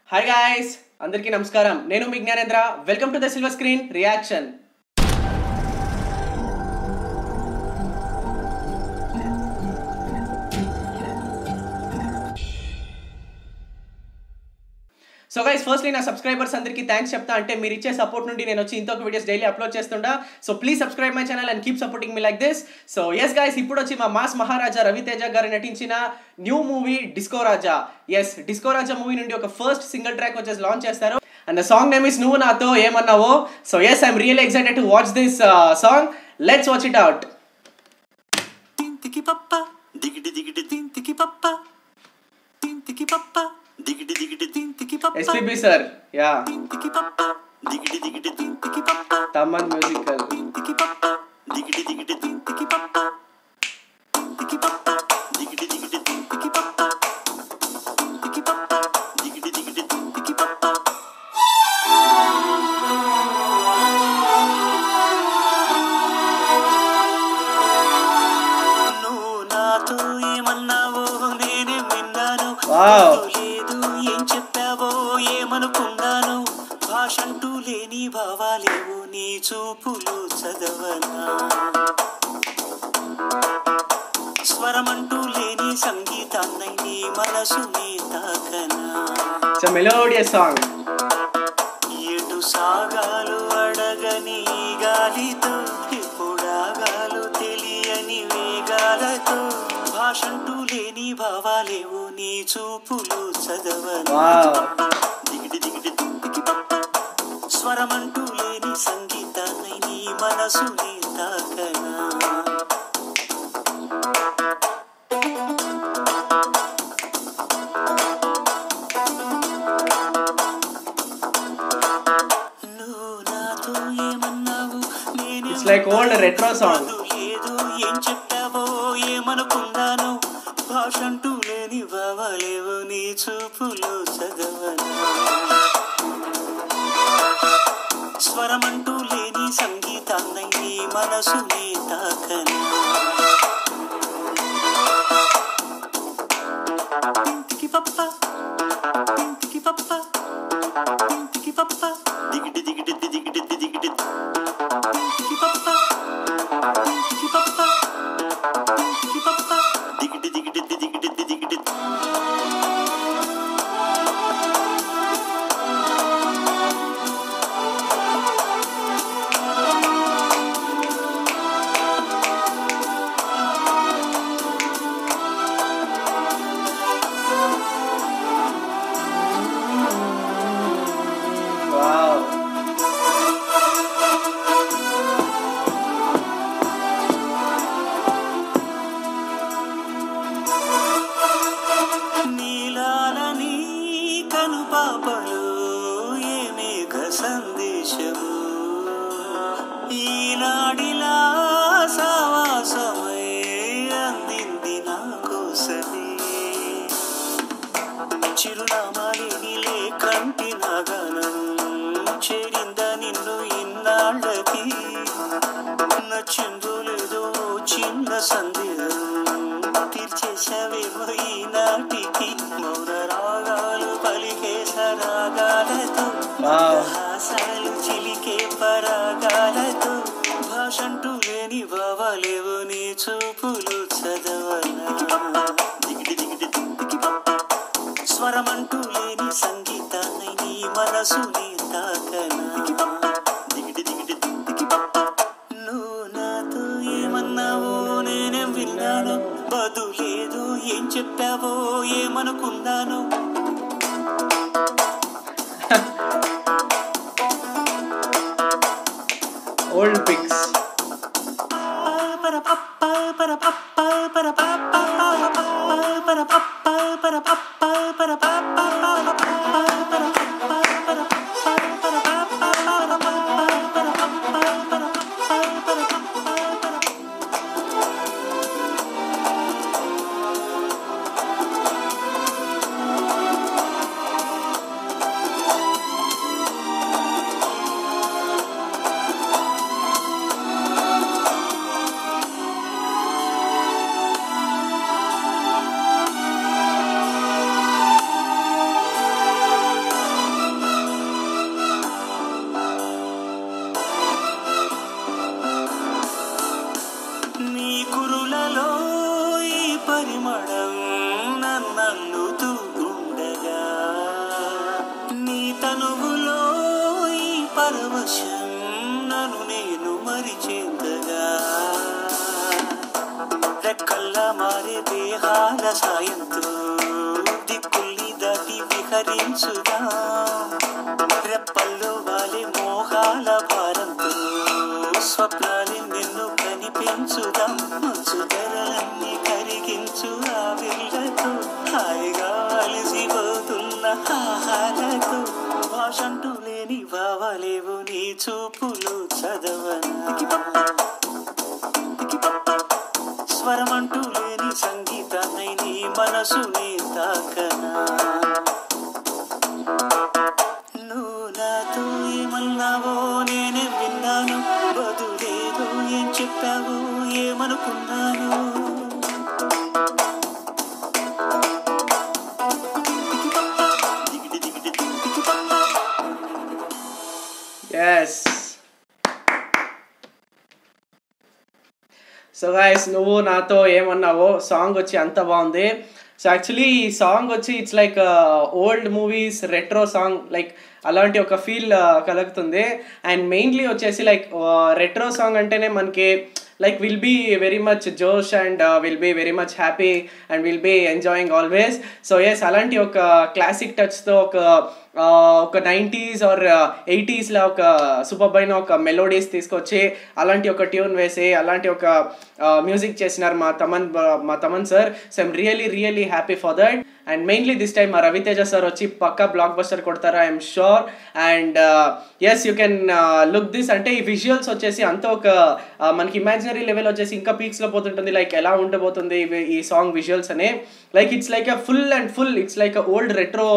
Hi guys అందరికీ నమస్కారం నేను మీ Gnanendra welcome to the silver screen reaction so guys firstly నా సబ్స్క్రైబర్స్ అందరికీ థ్యాంక్స్ చెప్తా అంటే మీరు ఇచ్చే సపోర్ట్ నుండి నేను వచ్చి ఇంకొక వీడియోస్ డైలీ అప్లోడ్ చేస్తుంటా so please subscribe my channel and keep supporting me like this so yes guys ఇప్పుడు వచ్చి మా మాస్ మహారాజా రవితేజ గారు నటించిన new movie disco Raja yes disco Raja movie నుండి ఒక ఫస్ట్ సింగిల్ ట్రాక్ వచ్చేసి లాంచ్ చేస్తారు and the song name is నువ్వు నాతో ఏమన్నావో so yes I'm real excited to watch this song let's watch it out తింతికి పప్ప దిగిడి దిగిడి తింతికి పప్ప తింతికి పప్ప దిగిడి దిగిడి తింతికి పప్ప ఎస్పీబీ సార్ యా తింతికి పప్ప దిగిడి దిగిడి తింతికి పప్ప తమ్మన్ మ్యూజికల్ తింతికి పప్ప దిగిడి దిగిడి తింతికి పప్ప తింతికి పప్ప దిగిడి దిగిడి తింతికి పప్ప తింతికి పప్ప దిగిడి దిగిడి తింతికి పప్ప నువ్వు నాతో ఏమన్నావో నేనే విన్నాను Wow. లేదు ఏం చెప్పావో ఏమనుకున్నాను భాషంటూ లేని భావాలేవు నీ చూపులు చదవనా స్వరమంటూ లేని సంగీతాన్నై నీ మనసుని తాకనా ఇట్స్ మెలోడియస్ సాంగ్ ఎటు సాగాలు అడగని గాలితో ఎప్పుడాగాలు తెలియని వేగాలతో భాషంటూ లేని భావాలేవు నీ చూపులు చదవను వావ్ దిగిడి దిగిడి దిగిడి పప్ప స్వరమంటూ లేని సంగీతాన్ని నీ మనసుని తాకనా నువ్వు నాతో ఏమన్నావు నేను It's like old retro song. లేదు ఏం చెప్పావో ఏమనుకున్నాను భాషంటూ లేని భావాలేవు నీ చూపులు చదవను స్వరమంటూ లేని సంగీతాన్ని నీ మనసుని తాకను ఇంటికి పప్ప ఇంటికి పప్ప ఇంటికి పప్ప దిగిడి దిగిడి దిగిడి దిగిడి ఇంటికి పప్ప ఇంటికి పప్ప ఇంటికి పప్ప దిగిడి దిగిడి దిగిడి దిగిడి వావ్ నీలాలని కను పాపలు ఏమేఘ సందేశము ఈనాడిలా సావాసమై అందింది నా కోసమే చిరునామాలేని లేకంటి నాగనం చేరింద నిన్ను ఇన్నాళ్ళకి నచ్చిందో లేదో చిన్న సందేహం తీర్చేశావేమో ఈనాటికి మౌన రాగాలు పలికే సరాగాలతో వావ్ హాసాలు చిలికే పరాగాలతో భాషంటూ లేని భావాలేవు నీ చూపులు చదవనా దిగిడి దిగిడి దిగిడి పప్ప స్వరమంటూ లేని సంగీతాన్ని నీ మనసుని తాకనా దిగిడి దిగిడి దిగిడి పప్ప నువ్వు నాతో ఏమన్నావో నేనేం విన్నాను బదులేదు ఏం చెప్పావో ఏమనుకున్నాను ఓల్డ్ పిక్స్ సాయంతో దిక్కుల్ని దాటి విహరించుదా రెప్పల్లో వాలి మోహాల భారంతో స్వప్నాలి నిన్ను కనిపించుదాం మంచు తెరలన్నీ కరిగించు ఆ విల్లతో హాయిగా అలసిపోతున్న ఆహారతో భాషంటూ లేని భావలేవు నీ చూపులు చదవనా స్వరమంటూ లేని సంగీతాన్ని నీ మనసుని తాకనా నువ్వు నాతో ఏమన్నావో నేనే విన్నాను బదులేదో ఏం చెప్పావో ఏమనుకున్నాను దిగిటి దిగిటి దిగిటి పప్ప ఎస్ సో గాయస్ నువ్వు నాతో ఏమన్నావో సాంగ్ వచ్చి అంత బాగుంది సో యాక్చువల్లీ ఈ సాంగ్ వచ్చి it's like old movies retro song like అలాంటి ఒక ఫీల్ కలుగుతుంది అండ్ మెయిన్లీ వచ్చేసి లైక్ రెట్రో సాంగ్ అంటేనే మనకి like will be very much జోష్ and will be very much happy and will be enjoying always so yes అలాంటి ఒక classic టచ్తో ఒక ఆ, ఒక నైంటీస్ ఆర్ ఎయిటీస్లో ఒక సూపర్ అయిన ఒక మెలోడీస్ తీసుకొచ్చి అలాంటి ఒక ట్యూన్ వేసి అలాంటి ఒక మ్యూజిక్ చేసినారు మా తమన్ బ- మా Thaman sir so I'm really really happy for that and mainly this time మా రవితేజ సార్ వచ్చి పక్కా బ్లాక్ బస్టర్ కొడతారు I'm sure and yes you can look this అంటే ఈ విజువల్స్ వచ్చేసి అంత ఒక uh, మనకి ఇమాజినరీ లెవెల్ వచ్చేసి ఇంకా పీక్స్లో పోతుంటుంది లైక్ ఎలా ఉండబోతుంది ఇవి- ఈ సాంగ్ విజువల్స్ అని like it's like a full and full it's like a old retro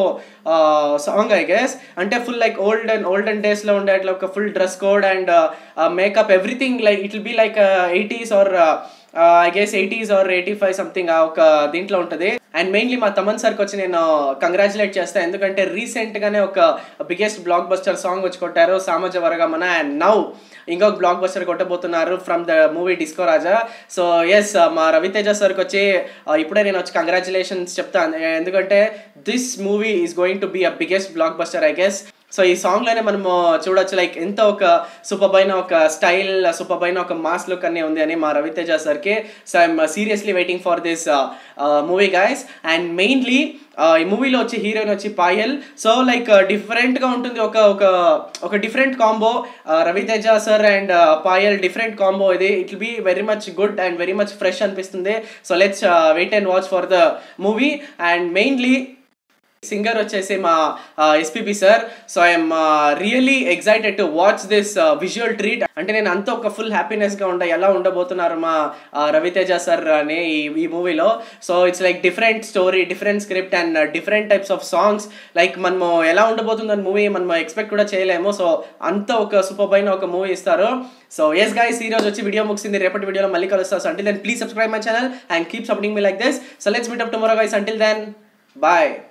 song I guess అంటే full like old and olden డేస్లో ఉండే అట్లా ఒక full dress code and makeup everything like it will be like eighties or I guess eighties or eighty five something ఒక దీంట్లో ఉంటుంది and mainly మా తమన్ సార్కి వచ్చి నేను కంగ్రాచులేట్ చేస్తాను ఎందుకంటే రీసెంట్గానే ఒక బిగ్గెస్ట్ బ్లాక్ బస్టర్ సాంగ్ వచ్చి కొట్టారు సామాజ వర్గమన అండ్ నౌ ఇంకొక బ్లాక్ బస్టర్ కొట్టబోతున్నారు from the movie disco Raja so yes మా రవితేజ సార్కి వచ్చి uh, ఇప్పుడే నేను వచ్చి కంగ్రాచులేషన్స్ చెప్తాను ఎందుకంటే this movie is going to be a biggest blockbuster I guess so ఈ సాంగ్లోనే మనము చూడొచ్చు లైక్ ఎంత ఒక సూపర్ అయిన ఒక స్టైల్ సూపర్ అయిన ఒక మాస్ లుక్ అన్నీ ఉంది అని మా రవితేజ సార్కి so I'm seriously waiting for this movie guys and mainly ఈ మూవీలో వచ్చి హీరోయిన్ వచ్చి పాయల్ సో లైక్ డిఫరెంట్గా ఉంటుంది ఒక ఒక ఒక different combo Ravi Teja sir and Payal different combo ఇది it will be very much good and very much fresh అనిపిస్తుంది so let's wait and watch for the movie and mainly singer వచ్చేసి మా SPB sir so I'm really excited to watch this visual treat అంటే నేను అంత ఒక full హ్యాపీనెస్గా ఉండ ఎలా ఉండబోతున్నారు మా uh, రవితేజ సార్ అని ఈ ఈ మూవీలో so it's like different story different script and different types of songs like మనము ఎలా ఉండబోతుందని మూవీ మనం ఎక్స్పెక్ట్ కూడా చేయలేము సో అంత ఒక సూపర్ అయిన ఒక మూవీ ఇస్తారు సో ఎస్ గైస్ ఈ రోజు వచ్చి వీడియో ముగిసింది రేపటి వీడియోలో మళ్ళీ కలుస్తాను until then please subscribe my channel and keep supporting me like this so let's meet up tomorrow guys until then bye